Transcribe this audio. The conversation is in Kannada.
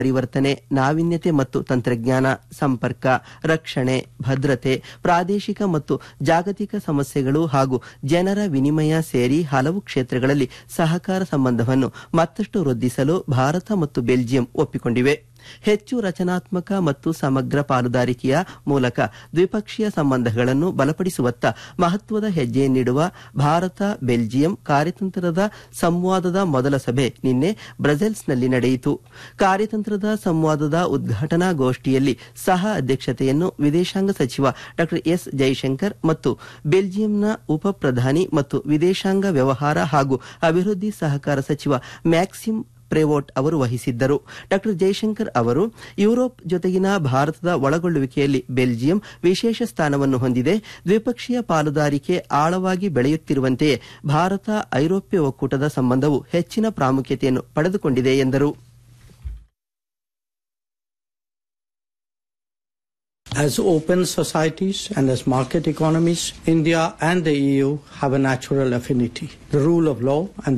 ಪರಿವರ್ತನೆ ನಾವೀನ್ಯತೆ ಮತ್ತು ತಂತ್ರಜ್ಞಾನ ಸಂಪರ್ಕ ರಕ್ಷಣೆ ಭದ್ರತೆ ಪ್ರಾದೇಶಿಕ ಮತ್ತು ಜಾಗತಿಕ ಸಮಸ್ಯೆಗಳು ಹಾಗೂ ಜನರ ವಿನಿಮಯ ಸೇರಿ ಹಲವು ಕ್ಷೇತ್ರಗಳಲ್ಲಿ ಸಹಕಾರ ಸಂಬಂಧವನ್ನು ಮತ್ತಷ್ಟು ವೃದ್ಧಿಸಲು ಭಾರತ ಮತ್ತು ಬೆಲ್ಜಿಯಂ ಒಪ್ಪಿಕೊಂಡಿವೆ ಹೆಚ್ಚು ರಚನಾತ್ಮಕ ಮತ್ತು ಸಮಗ್ರ ಪಾಲುದಾರಿಕೆಯ ಮೂಲಕ ದ್ವಿಪಕ್ಷೀಯ ಸಂಬಂಧಗಳನ್ನು ಬಲಪಡಿಸುವತ್ತ ಮಹತ್ವದ ಹೆಜ್ಜೆ ನೀಡುವ ಭಾರತ ಬೆಲ್ಜಿಯಂ ಕಾರ್ಯತಂತ್ರದ ಸಂವಾದದ ಮೊದಲ ಸಭೆ ನಿನ್ನೆ ಬ್ರಸೆಲ್ಸ್ನಲ್ಲಿ ನಡೆಯಿತು ಕಾರ್ಯತಂತ್ರದ ಸಂವಾದದ ಉದ್ಘಾಟನಾ ಗೋಷ್ಠಿಯಲ್ಲಿ ಸಹ ಅಧ್ಯಕ್ಷತೆಯನ್ನು ವಿದೇಶಾಂಗ ಸಚಿವ ಡಾ ಎಸ್ ಜೈಶಂಕರ್ ಮತ್ತು ಬೆಲ್ಜಿಯಂನ ಉಪ ಪ್ರಧಾನಿ ಮತ್ತು ವಿದೇಶಾಂಗ ವ್ಯವಹಾರ ಹಾಗೂ ಅಭಿವೃದ್ಧಿ ಸಹಕಾರ ಸಚಿವ ಮ್ಯಾಕ್ಸಿಮ್ ಪ್ರೇವೋಟ್ ಅವರು ವಹಿಸಿದ್ದರು ಡಾ ಜೈಶಂಕರ್ ಅವರು ಯುರೋಪ್ ಜೊತೆಗಿನ ಭಾರತದ ಒಳಗೊಳ್ಳುವಿಕೆಯಲ್ಲಿ ಬೆಲ್ಜಿಯಂ ವಿಶೇಷ ಸ್ಥಾನವನ್ನು ಹೊಂದಿದೆ ದ್ವಿಪಕ್ಷೀಯ ಪಾಲುದಾರಿಕೆ ಆಳವಾಗಿ ಬೆಳೆಯುತ್ತಿರುವಂತೆಯೇ ಭಾರತ ಐರೋಪ್ಯ ಒಕ್ಕೂಟದ ಸಂಬಂಧವು ಹೆಚ್ಚಿನ ಪ್ರಾಮುಖ್ಯತೆಯನ್ನು ಪಡೆದುಕೊಂಡಿದೆ ಎಂದರು As open societies and as market economies, India and the EU have a natural affinity. The rule of law and